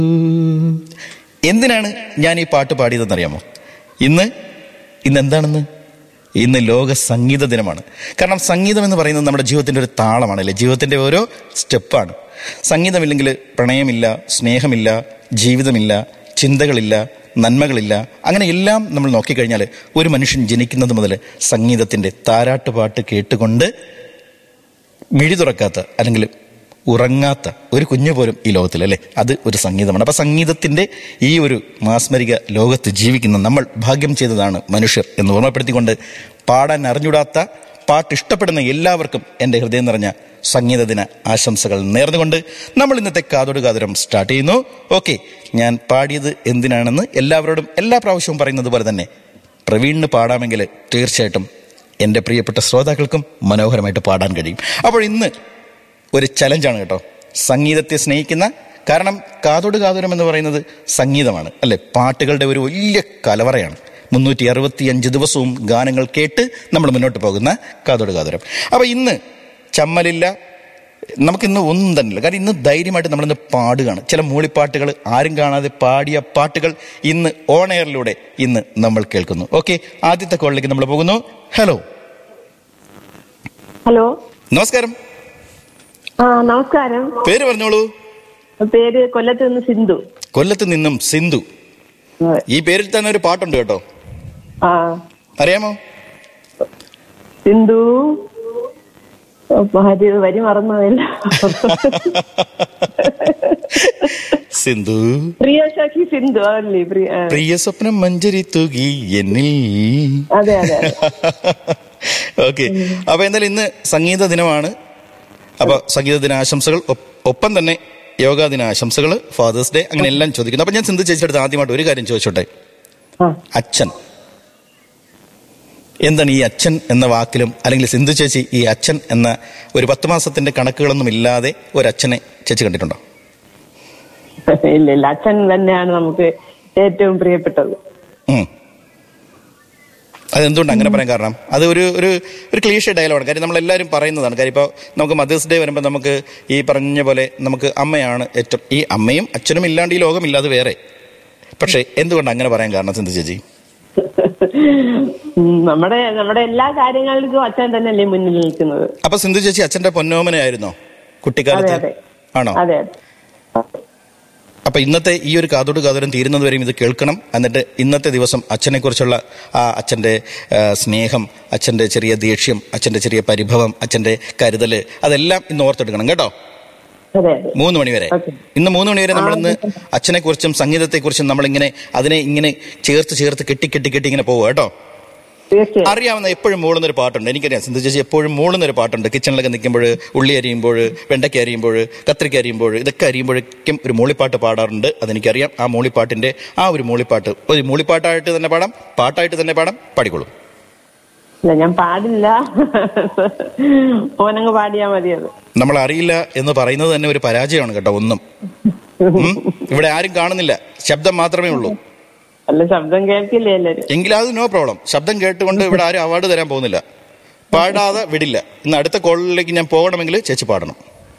എന്തിനാണ് ഞാൻ ഈ പാട്ട് പാടിയതെന്നറിയാമോ ഇന്ന് ഇന്ന് എന്താണെന്ന് ഇന്ന് ലോക സംഗീത ദിനമാണ് കാരണം സംഗീതം എന്ന് പറയുന്നത് നമ്മുടെ ജീവിതത്തിൻ്റെ ഒരു താളമാണ് അല്ലേ ജീവിതത്തിൻ്റെ ഓരോ സ്റ്റെപ്പാണ് സംഗീതമില്ലെങ്കിൽ പ്രണയമില്ല സ്നേഹമില്ല ജീവിതമില്ല ചിന്തകളില്ല നന്മകളില്ല അങ്ങനെ എല്ലാം നമ്മൾ നോക്കിക്കഴിഞ്ഞാൽ ഒരു മനുഷ്യൻ ജനിക്കുന്നത് മുതൽ സംഗീതത്തിൻ്റെ താരാട്ടുപാട്ട് കേട്ടുകൊണ്ട് മിഴി തുറക്കാത്ത അല്ലെങ്കിൽ ഉറങ്ങാത്ത ഒരു കുഞ്ഞു പോലും ഈ ലോകത്തിൽ അല്ലേ അത് ഒരു സംഗീതമാണ് അപ്പൊ സംഗീതത്തിന്റെ ഈ ഒരു മാസ്മരിക ലോകത്ത് ജീവിക്കുന്ന നമ്മൾ ഭാഗ്യം ചെയ്തതാണ് മനുഷ്യർ എന്ന് ഓർമ്മപ്പെടുത്തിക്കൊണ്ട് പാടാൻ അറിഞ്ഞൂടാത്ത പാട്ട് ഇഷ്ടപ്പെടുന്ന എല്ലാവർക്കും എൻ്റെ ഹൃദയം നിറഞ്ഞ സംഗീത ദിന ആശംസകൾ നേർന്നുകൊണ്ട് നമ്മൾ ഇന്നത്തെ കാതോട് കാതുരം സ്റ്റാർട്ട് ചെയ്യുന്നു ഓക്കെ ഞാൻ പാടിയത് എന്തിനാണെന്ന് എല്ലാവരോടും എല്ലാ പ്രാവശ്യവും പറയുന്നത് പോലെ തന്നെ പ്രവീണിന് പാടാമെങ്കിൽ തീർച്ചയായിട്ടും എൻ്റെ പ്രിയപ്പെട്ട ശ്രോതാക്കൾക്കും മനോഹരമായിട്ട് പാടാൻ കഴിയും അപ്പോൾ ഇന്ന് ഒരു ചലഞ്ചാണ് കേട്ടോ സംഗീതത്തെ സ്നേഹിക്കുന്ന കാരണം കാതോട് കാതോരം എന്ന് പറയുന്നത് സംഗീതമാണ് അല്ലെ പാട്ടുകളുടെ ഒരു വലിയ കലവറയാണ് മുന്നൂറ്റി അറുപത്തി അഞ്ച് ദിവസവും ഗാനങ്ങൾ കേട്ട് നമ്മൾ മുന്നോട്ട് പോകുന്ന കാതോട് കാതോരം അപ്പോൾ ഇന്ന് ചമ്മലില്ല നമുക്കിന്ന് ഒന്നും തന്നെയില്ല കാരണം ഇന്ന് ധൈര്യമായിട്ട് നമ്മളിന്ന് പാടുകയാണ് ചില മൂളിപ്പാട്ടുകൾ ആരും കാണാതെ പാടിയ പാട്ടുകൾ ഇന്ന് ഓൺ എയറിലൂടെ ഇന്ന് നമ്മൾ കേൾക്കുന്നു ഓക്കെ ആദ്യത്തെ കോളിലേക്ക് നമ്മൾ പോകുന്നു ഹലോ ഹലോ നമസ്കാരം ആ നമസ്കാരം പേര് പറഞ്ഞോളൂ പേര് കൊല്ലത്ത് നിന്ന് സിന്ധു കൊല്ലത്ത് നിന്നും സിന്ധു അതെ. ഈ പേരിൽ തന്നെ ഒരു പാട്ടുണ്ട് കേട്ടോ ആ അറിയാമോ സിന്ധു ഓ, വരി വരി മറന്നതല്ല സിന്ധു പ്രിയ സഖി സിന്ധു അതല്ലേ പ്രിയ ആ. പ്രിയ സ്വപ്നം മഞ്ചരി തൂകി എന്നിൽ അതെ അതെ അതെ. ഓക്കെ അപ്പൊ എന്തായാലും ഇന്ന് സംഗീത ദിനമാണ് അപ്പൊ സംഗീത ദിന ആശംസകൾ ഒപ്പ്- ഒപ്പം തന്നെ യോഗാ ദിന ആശംസകൾ ഫാദേഴ്സ് ഡേ അങ്ങനെ എല്ലാം ചോദിക്കുന്നു അപ്പൊ ഞാൻ സിന്ധു ചേച്ചിയുടെ ആദ്യമായിട്ട് ഒരു കാര്യം ചോദിച്ചോട്ടെ ആ. അച്ഛൻ എന്താണ് ഈ അച്ഛൻ എന്ന വാക്കിലും അല്ലെങ്കിൽ സിന്ധു ചേച്ചി ഈ അച്ഛൻ എന്ന ഒരു പത്ത് മാസത്തിന്റെ കണക്കുകളൊന്നും ഇല്ലാതെ ഒരു അച്ഛനെ ചേച്ചി കണ്ടിട്ടുണ്ടോ ഇല്ല ഇല്ല അച്ഛൻ തന്നെയാണ് നമുക്ക് ഏറ്റവും പ്രിയപ്പെട്ടത് ഉം. അതെന്തുകൊണ്ട് അങ്ങനെ പറയാൻ കാരണം അത് ഒരു ഒരു ഒരു ക്ലീഷ ഡയലോഗാണ് കാര്യം നമ്മളെല്ലാവരും പറയുന്നതാണ് കാര്യം ഇപ്പോൾ നമുക്ക് മദേഴ്സ് ഡേ വരുമ്പോൾ നമുക്ക് ഈ പറഞ്ഞ പോലെ നമുക്ക് അമ്മയാണ് ഏറ്റവും ഈ അമ്മയും അച്ഛനും ഇല്ലാണ്ട് ഈ ലോകമില്ലാതെ വേറെ പക്ഷേ എന്തുകൊണ്ട് അങ്ങനെ പറയാൻ കാരണം സിന്ധു ചേച്ചി ഉം, നമ്മുടെ നമ്മുടെ എല്ലാ കാര്യങ്ങൾക്കും അച്ഛൻ തന്നെയല്ലേ മുന്നിൽ നിൽക്കുന്നത് അപ്പൊ സിന്ധു ചേച്ചി അച്ഛന്റെ പൊന്നോമനയായിരുന്നോ കുട്ടിക്കാലത്ത് അതെ, ആണോ അതെ അതെ അപ്പൊ ഇന്നത്തെ ഈ ഒരു കാതോട് കാതോരം തീരുന്നത് വരെയും ഇത് കേൾക്കണം എന്നിട്ട് ഇന്നത്തെ ദിവസം അച്ഛനെ കുറിച്ചുള്ള ആ അച്ഛന്റെ ആ, സ്നേഹം അച്ഛന്റെ ചെറിയ ദേഷ്യം അച്ഛന്റെ ചെറിയ പരിഭവം അച്ഛന്റെ കരുതല് അതെല്ലാം ഇന്ന് ഓർത്തെടുക്കണം കേട്ടോ അതെ അതെ മൂന്ന് മണി വരെ Okay. ഇന്ന് മൂന്ന് മണി വരെ നമ്മൾ ഇന്ന് അച്ഛനെ കുറിച്ചും സംഗീതത്തെ കുറിച്ചും നമ്മളിങ്ങനെ അതിനെ ഇങ്ങനെ ചേർത്ത് ചേർത്ത് കെട്ടി കെട്ടി കെട്ടി ഇങ്ങനെ പോവുക കേട്ടോ തീർച്ചയായും അറിയാവുന്ന എപ്പോഴും മൂളുന്ന ഒരു പാട്ടുണ്ട് എനിക്കറിയാം സിന്ധു ചേച്ചി എപ്പോഴും മൂളുന്ന ഒരു പാട്ടുണ്ട് കിച്ചണിലൊക്കെ നിൽക്കുമ്പോൾ ഉള്ളി അരിയുമ്പോൾ വെണ്ടയ്ക്ക അരിയുമ്പോൾ കത്രിക്ക അരിയുമ്പോൾ ഇതൊക്കെ അരിയുമ്പോഴേക്കും ഒരു മൂളിപ്പാട്ട് പാടാറുണ്ട് അതെനിക്കറിയാം ആ മൂളിപ്പാട്ടിന്റെ ആ ഒരു മൂളിപ്പാട്ട് ഒരു മൂളിപ്പാട്ടായിട്ട് തന്നെ പാടാം പാട്ടായിട്ട് തന്നെ പാടാം പാടിക്കോളൂ ഇല്ല ഞാൻ പാടില്ല ഓനങ്ങ് പാടിയാ മതി അത് നമ്മൾ അറിയില്ല എന്ന് പറയുന്നത് തന്നെ ഒരു പരാജയമാണ് കേട്ടോ ഒന്നും ഉം? ഇവിടെ ആരും കാണുന്നില്ല ശബ്ദം മാത്രമേ ഉള്ളൂ അല്ല ശബ്ദം കേൾക്കില്ലേ എല്ലാരും എങ്കിൽ അത് നോ പ്രോബ്ലം ശബ്ദം കേട്ടുകൊണ്ട് ഇവിടെ ആരും അവാർഡ് തരാൻ പോകുന്നില്ല പാടാതെ വിടില്ല ഇന്ന് അടുത്ത കോളിലേക്ക് ഞാൻ പോകണമെങ്കിൽ ചേച്ചി പാടണം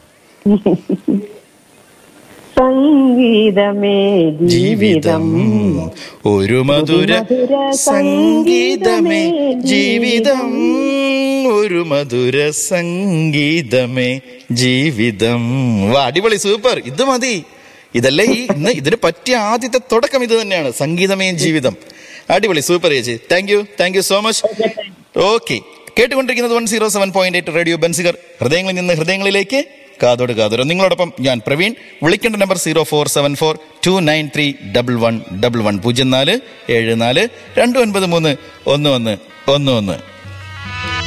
സംഗീതമേ ജീവിതം ജീവിതം ഒരു മധുര സംഗീതമേ ജീവിതം ഒരു മധുര സംഗീതമേ ജീവിതം വാ അടിപൊളി സൂപ്പർ ഇത് മതി ഇതല്ലേ ഈ ഇന്ന് ഇതിന് പറ്റിയ ആദ്യത്തെ തുടക്കം ഇത് തന്നെയാണ് സംഗീതമേ ജീവിതം അടിപൊളി സൂപ്പർ ചേച്ചി thank you thank you so much okay കേട്ടുകൊണ്ടിരിക്കുന്നത് one zero seven point eight radio Benziger ഹൃദയങ്ങളിൽ നിന്ന് ഹൃദയങ്ങളിലേക്ക് കാതോട് കാതോരം നിങ്ങളോടൊപ്പം ഞാൻ പ്രവീൺ വിളിക്കേണ്ട number zero four seven four two nine three double one double one പൂജ്യം നാല് ഏഴ് നാല് രണ്ട് ഒൻപത് മൂന്ന് ഒന്ന് ഒന്ന് ഒന്ന് ഒന്ന്